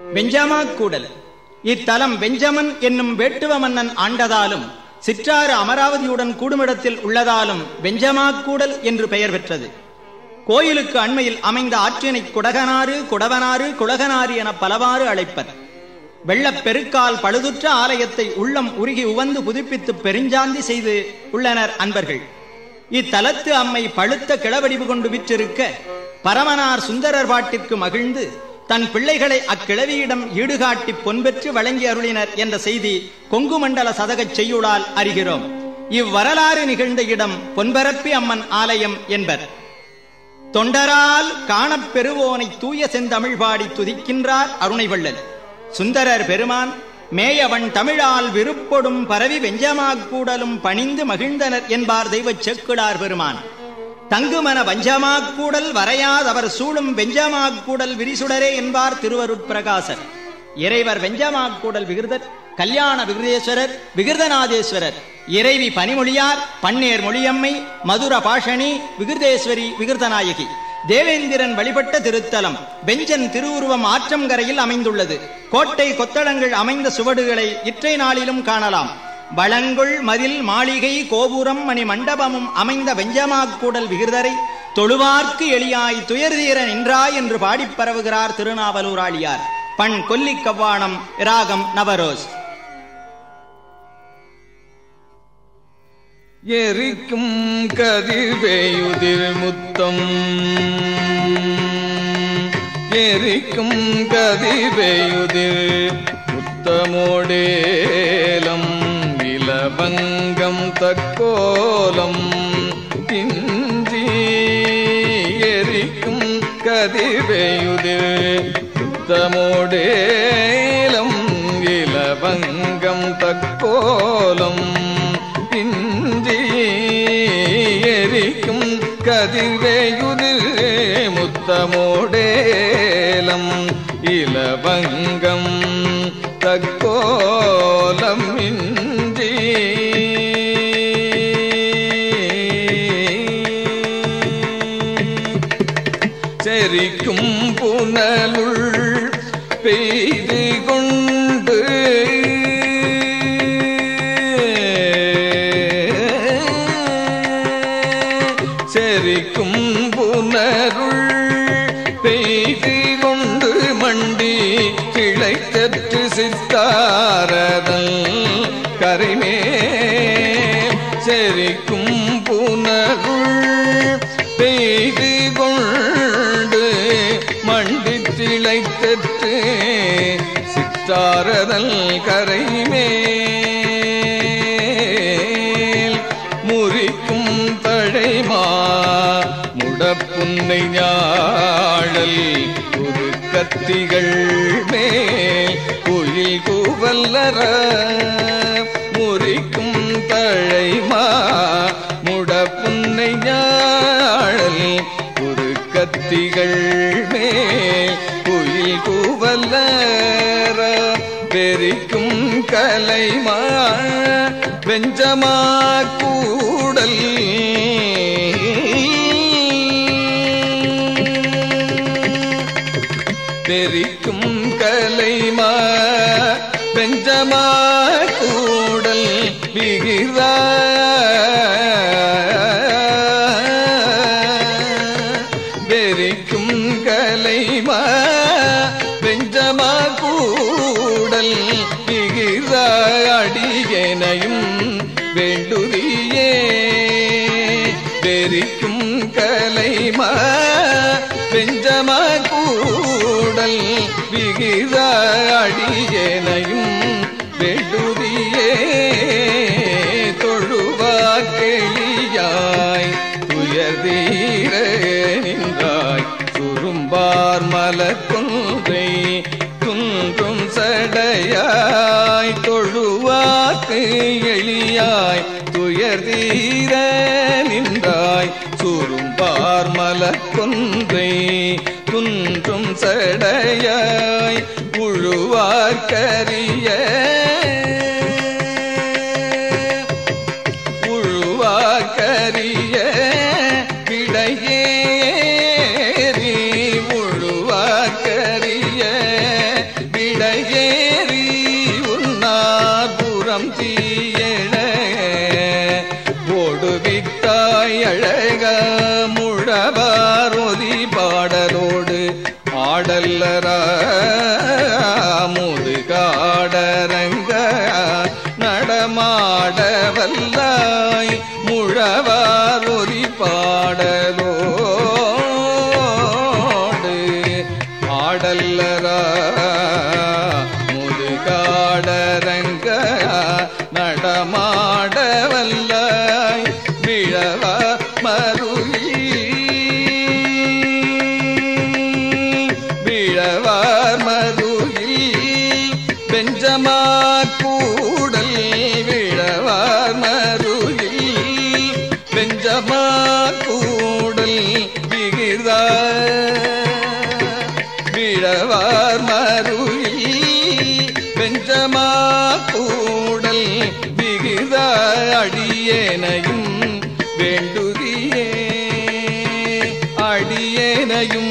வெஞ்சமாக்கூடல் இத்தலம் வெஞ்சமன் என்னும் வேட்டுவ மன்னன் ஆண்டதாலும் சிற்றாறு அமராவதியுடன் கூடுமிடத்தில் உள்ளதாலும் வெஞ்சமாக்கூடல் என்று பெயர் பெற்றது கோயிலுக்கு அண்மையில் அமைந்த ஆற்றினை குடகனாறு குடவனாறு குலகனாறு என பலவாறு அழைப்பர் வெள்ளப் பெருக்கால் பழுதுற்ற ஆலயத்தை உள்ளம் உருகி உவந்து புதுப்பித்து பெருஞ்சாந்தி செய்து உள்ளனர் அன்பர்கள் இத்தலத்து அம்மை பழுத்த கிளவடிவு கொண்டு விற்றிருக்க பரமனார் சுந்தரர் பாட்டிற்கு மகிழ்ந்து தன் பிள்ளைகளை அக்கிழவியிடம் ஈடுகாட்டி பொன்பெற்று வழங்கி அருளினர் என்ற செய்தி கொங்கு மண்டல சதகச் செய்யுளால் அறிகிறோம் இவ்வரலாறு நிகழ்ந்த இடம் பொன்பரப்பி அம்மன் ஆலயம் என்பர் தொண்டரால் காணப் பெறுவோனை தூய செந்தமிழ் பாடி துதிக்கின்றார் அருணைவள்ளல் சுந்தரர் பெருமான் மேயவன் தமிழால் விருப்பொடும் பரவி வெஞ்சமாக் கூடலும் பணிந்து மகிழ்ந்தனர் என்பார் தெய்வச் செக்குடார் பெருமான் தங்குமன வஞ்சமாக் கூடல் வரையாதவர் சூழும் வெஞ்சமாக் கூடல் விரிசுடரே என்பார் திருவருட்பிரகாசர் இறைவர் வெஞ்சமாக் கூடல் விகிருதர் கல்யாண விகிருதேஸ்வரர் விகிருதநாதேஸ்வரர் இறைவி பனிமொழியார் பன்னேர் மொழியம்மை மதுர பாஷணி விகிருதேஸ்வரி விகிருதநாயகி தேவேந்திரன் வழிபட்ட திருத்தலம் பெஞ்சன் திருவுருவம் ஆற்றங்கரையில் அமைந்துள்ளது கோட்டை கொத்தளங்கள் அமைந்த சுவடுகளை இற்றை நாளிலும் காணலாம் வளங்குள் மதில் மாளிகை கோபுரம் மணி மண்டபமும் அமைந்த வெஞ்சமாக்கூடல் விகிருதரை தொழுவார்க்கு எளியாய் துயர்தீர நின்றாய் என்று பாடிப் பரவுகிறார் திருநாவலூராளியார் பண் கொல்லிக் கவ்வாணம் ராகம் நவரோஸ் எரிக்கும் கதிர்வேயுதிர் முத்தம் எரிக்கும் கதிர்வேயுதிர் முத்தமோடேலம் இலவங்கம் தக்கோலம் இன்றி எரிக்கும் கதிர்வேயுதிர் முத்தமோடேலம் இலவங்கம் தக்கோலம் இன்றி எரிக்கும் கதிர்வேயுதிர் முத்தமோடேலம் இலவங்கம் தக்கோலம் இன்றி செரிக்கும் புனலுள் பெய்து கொண்டு செரிக்கும் புனருள் பெய்து கொண்டு மண்டி கிளைத்தற்று சித்தாரதல் கரைமேல் செரிக்கும் புனருள் பெய்து கொண்டு மண்டி திளைத்தற்று சித்தாரதல் கரைமேல் முறிக்கும் தழைமா முடப்புன்னை ஞாழல் ஒரு கத்திகள் மேல் குயில் கூவல்லற முறிக்கும் தழைமா முடப்புன்னை ஞாழல் ஒரு கத்திகள் மேல் குயில் கூவல்லற பெரிக்கும் கலைமா வெஞ்சமா கூடல் பெரிக்கும் கலைமா வெஞ்சமா கூடல் விகிதா பெரிக்கும் கலைமா வெஞ்சமா கூடல் விகித அடியனையும் வேண்டுதியே பெரிக்கும் கலைமா வெஞ்சமா கூடல் விகித அடியனையும் வேண்டுதியே தொழுவார் கெளியாய் துயர்தீர நின்றாய் சுரும்பார் மலக்குன்றை குன்றும் சடையாய் தொழுவாக்கு எளியாய் துயர்தீர நின்றாய் சுரும்பார் மலக்குன்றை குன்றும் சடையாய் உழுவார்கரிய உழுவார்கரிய விடையேறி உழுவார்கரிய ஆடல்லரா முதுகாடரங்க நடமாட வல்லாய் முழவார் ஒரி பாடலோடு ஆடல்லரா முதுகாடரங்க நடமாட வல்லாய் விழவா மருகி விழவார் மருகில் பெஞ்சமா கூடல் விழவார் மருகில் பெஞ்சமா கூடல் விகிதா விழவார் மருகில் பெஞ்சமா கூடல் விகித அடியேனையும் வேண்டுதியே அடியேனையும்